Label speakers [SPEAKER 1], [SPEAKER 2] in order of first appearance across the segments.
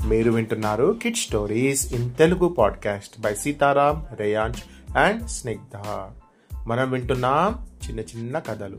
[SPEAKER 1] మీరు వింటున్నారు kid stories in Telugu podcast by Sitaram రేయాంజ్ అండ్ స్నిగ్ధ మనం వింటున్నాం చిన్న చిన్న కథలు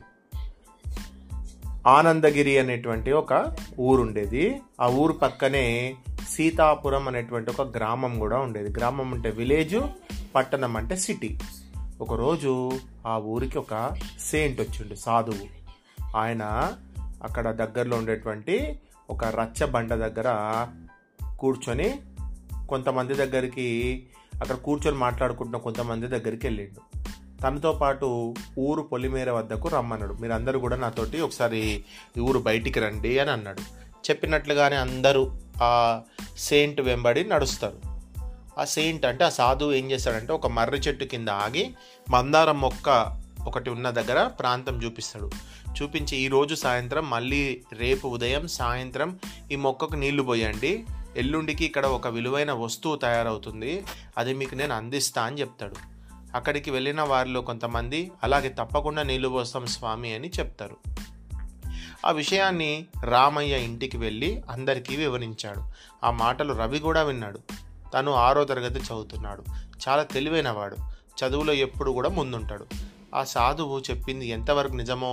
[SPEAKER 1] ఆనందగిరి అనేటువంటి ఒక ఊరు ఉండేది ఆ ఊరు పక్కనే సీతాపురం అనేటువంటి ఒక గ్రామం కూడా ఉండేది గ్రామం అంటే విలేజ్ పట్టణం అంటే సిటీ ఒకరోజు ఆ ఊరికి ఒక సెయింట్ వచ్చిండు సాధువు ఆయన అక్కడ దగ్గరలో ఉండేటువంటి ఒక రచ్చ బండ దగ్గర కూర్చొని కొంతమంది దగ్గరికి అక్కడ కూర్చొని మాట్లాడుకుంటున్న కొంతమంది దగ్గరికి వెళ్ళిండు తనతో పాటు ఊరు పొలిమేర వద్దకు రమ్మన్నాడు మీరందరూ కూడా నాతోటి ఒకసారి ఈ ఊరు బయటికి రండి అని అన్నాడు చెప్పినట్లుగానే అందరూ ఆ సెయింట్ వెంబడి నడుస్తారు ఆ సెయింట్ అంటే ఆ సాధువు ఏం చేస్తాడంటే ఒక మర్రి చెట్టు కింద ఆగి మందారం మొక్క ఒకటి ఉన్న దగ్గర ప్రాంతం చూపిస్తాడు చూపించి ఈరోజు సాయంత్రం మళ్ళీ రేపు ఉదయం సాయంత్రం ఈ మొక్కకు నీళ్లు పోయండి ఎల్లుండికి ఇక్కడ ఒక విలువైన వస్తువు తయారవుతుంది అది మీకు నేను అందిస్తా అని చెప్తాడు అక్కడికి వెళ్ళిన వారిలో కొంతమంది అలాగే తప్పకుండా నీళ్లు పోస్తాం స్వామి అని చెప్తారు ఆ విషయాన్ని రామయ్య ఇంటికి వెళ్ళి అందరికీ వివరించాడు ఆ మాటలు రవి కూడా విన్నాడు తను ఆరో తరగతి చదువుతున్నాడు చాలా తెలివైనవాడు చదువులో ఎప్పుడు కూడా ముందుంటాడు ఆ సాధువు చెప్పింది ఎంతవరకు నిజమో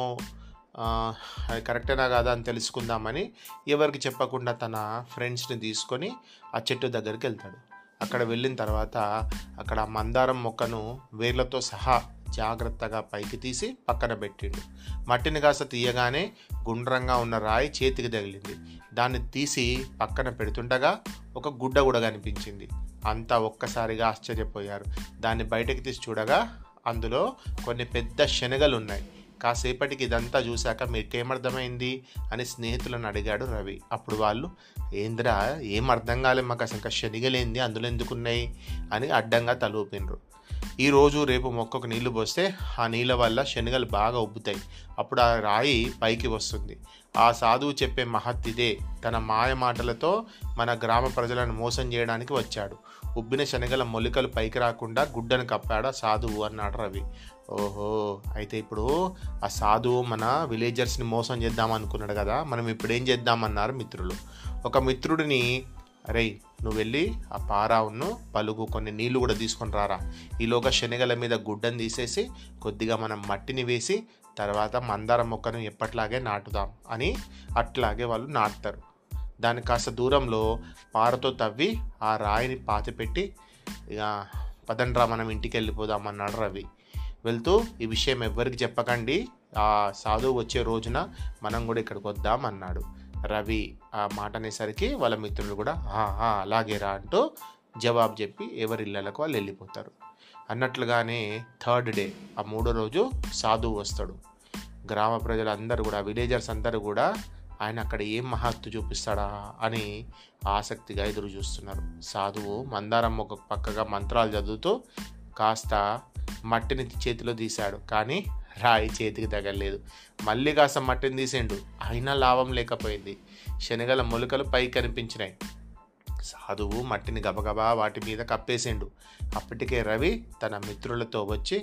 [SPEAKER 1] అది కరెక్టేనా కాదా అని తెలుసుకుందామని ఎవరికి చెప్పకుండా తన ఫ్రెండ్స్ని తీసుకొని ఆ చెట్టు దగ్గరికి వెళ్తాడు అక్కడ వెళ్ళిన తర్వాత అక్కడ మందారం మొక్కను వేర్లతో సహా జాగ్రత్తగా పైకి తీసి పక్కన పెట్టిండు మట్టిని కాస్త తీయగానే గుండ్రంగా ఉన్న రాయి చేతికి తగిలింది దాన్ని తీసి పక్కన పెడుతుండగా ఒక గుడ్డ కూడా కనిపించింది అంతా ఒక్కసారిగా ఆశ్చర్యపోయారు దాన్ని బయటకు తీసి చూడగా అందులో కొన్ని పెద్ద శనగలు ఉన్నాయి కాసేపటికి ఇదంతా చూశాక మీకేమర్థమైంది అని స్నేహితులను అడిగాడు రవి అప్పుడు వాళ్ళు ఏంద్రా ఏం అర్థం కాలే మాకు అసలు ఇంకా శనిగలేంది అందులో ఎందుకున్నాయి అని అడ్డంగా తలూపినరు ఈరోజు రేపు మొక్కకు నీళ్లు పోస్తే ఆ నీళ్ళ వల్ల శనగలు బాగా ఉబ్బుతాయి అప్పుడు ఆ రాయి పైకి వస్తుంది ఆ సాధువు చెప్పే మహత్తిదే తన మాయ మాటలతో మన గ్రామ ప్రజలను మోసం చేయడానికి వచ్చాడు ఉబ్బిన శనగల మొలికలు పైకి రాకుండా గుడ్డను కప్పాడు ఆ సాధువు అన్నాడు రవి ఓహో అయితే ఇప్పుడు ఆ సాధువు మన విలేజర్స్ని మోసం చేద్దాం అనుకున్నాడు కదా మనం ఇప్పుడు ఏం చేద్దామన్నారు మిత్రులు ఒక మిత్రుడిని అరే నువ్వు వెళ్ళి ఆ పారావును పలుగు కొన్ని నీళ్లు కూడా తీసుకొని రారా ఈలోగా శనగల మీద గుడ్డను తీసేసి కొద్దిగా మనం మట్టిని వేసి తర్వాత మందార మొక్కను ఎప్పట్లాగే నాటుదాం అని అట్లాగే వాళ్ళు నాటుతారు దానికి కాస్త దూరంలో పారతో తవ్వి ఆ రాయిని పాతిపెట్టి ఇక పదండ్రా మనం ఇంటికి వెళ్ళిపోదాం అన్నాడు రవి వెళ్తూ ఈ విషయం ఎవ్వరికి చెప్పకండి ఆ సాధువు వచ్చే రోజున మనం కూడా ఇక్కడికి వద్దాం అన్నాడు రవి ఆ మాట అనేసరికి వాళ్ళ మిత్రులు కూడా అలాగే రా అంటూ జవాబు చెప్పి ఎవరి ఇళ్ళకు వాళ్ళు వెళ్ళిపోతారు అన్నట్లుగానే థర్డ్ డే ఆ మూడో రోజు సాధువు వస్తాడు గ్రామ ప్రజలందరూ కూడా విలేజర్స్ అందరూ కూడా ఆయన అక్కడ ఏం మహత్తు చూపిస్తాడా అని ఆసక్తిగా ఎదురు చూస్తున్నారు సాధువు మందారం ఒక పక్కగా మంత్రాలు చదువుతూ కాస్త మట్టిని చేతిలో తీశాడు కానీ రాయి చేతికి తగలేదు మళ్ళీ కాస్త మట్టిని తీసేండు అయినా లాభం లేకపోయింది శనగల మొలకలు పై కనిపించినాయి సాధువు మట్టిని గబగబా వాటి మీద కప్పేసిండు అప్పటికే రవి తన మిత్రులతో వచ్చి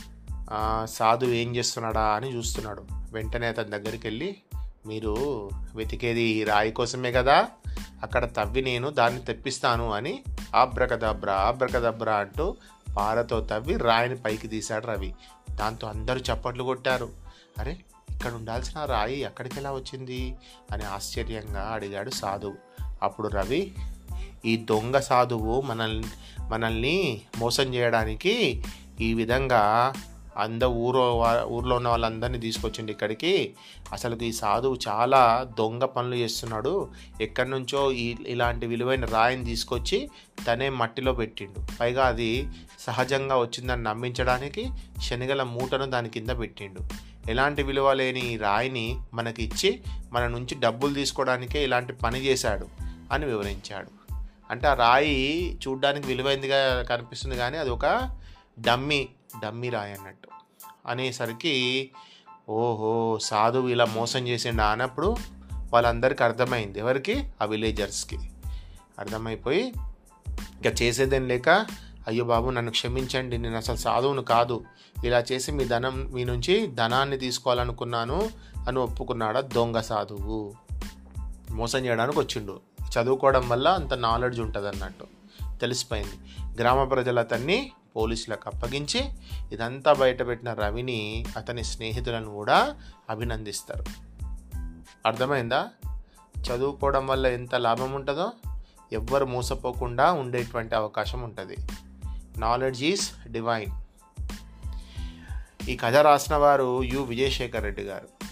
[SPEAKER 1] సాధువు ఏం చేస్తున్నాడా అని చూస్తున్నాడు వెంటనే అతని దగ్గరికి వెళ్ళి మీరు వెతికేది రాయి కోసమే కదా అక్కడ తవ్వి నేను దాన్ని తెప్పిస్తాను అని ఆబ్రకదబ్రా ఆబ్రకదబ్రా అంటూ పారతో తవ్వి రాయిని పైకి తీశాడు రవి దాంతో అందరూ చప్పట్లు కొట్టారు అరే ఇక్కడ ఉండాల్సిన రాయి ఎక్కడికి ఎలా వచ్చింది అని ఆశ్చర్యంగా అడిగాడు సాధువు అప్పుడు రవి ఈ దొంగ సాధువు మనల్ని మనల్ని మోసం చేయడానికి ఈ విధంగా అంద ఊరో ఊర్లో ఉన్న వాళ్ళందరినీ తీసుకొచ్చిండు ఇక్కడికి అసలు ఈ సాధువు చాలా దొంగ పనులు చేస్తున్నాడు ఎక్కడి నుంచో ఈ ఇలాంటి విలువైన రాయిని తీసుకొచ్చి తనే మట్టిలో పెట్టిండు పైగా అది సహజంగా వచ్చిందని నమ్మించడానికి శనగల మూటను దాని కింద పెట్టిండు ఎలాంటి విలువ లేని రాయిని మనకి ఇచ్చి మన నుంచి డబ్బులు తీసుకోవడానికే ఇలాంటి పని చేశాడు అని వివరించాడు అంటే ఆ రాయి చూడ్డానికి విలువైందిగా కనిపిస్తుంది కానీ అది ఒక డమ్మీ డమ్మీ రాయి అన్నట్టు అనేసరికి ఓహో సాధువు ఇలా మోసం చేసిండా అన్నప్పుడు వాళ్ళందరికీ అర్థమైంది ఎవరికి ఆ విలేజర్స్కి అర్థమైపోయి ఇక చేసేదేం లేక అయ్యో బాబు నన్ను క్షమించండి నేను అసలు సాధువును కాదు ఇలా చేసి మీ ధనం మీ నుంచి ధనాన్ని తీసుకోవాలనుకున్నాను అని ఒప్పుకున్నాడా దొంగ సాధువు మోసం చేయడానికి వచ్చిండు చదువుకోవడం వల్ల అంత నాలెడ్జ్ ఉంటుంది అన్నట్టు తెలిసిపోయింది గ్రామ ప్రజలు అతన్ని పోలీసులకు అప్పగించి ఇదంతా బయటపెట్టిన రవిని అతని స్నేహితులను కూడా అభినందిస్తారు అర్థమైందా చదువుకోవడం వల్ల ఎంత లాభం ఉంటుందో ఎవ్వరు మోసపోకుండా ఉండేటువంటి అవకాశం ఉంటుంది నాలెడ్జ్ ఈజ్ డివైన్ ఈ కథ రాసిన వారు యు విజయశేఖర్ రెడ్డి గారు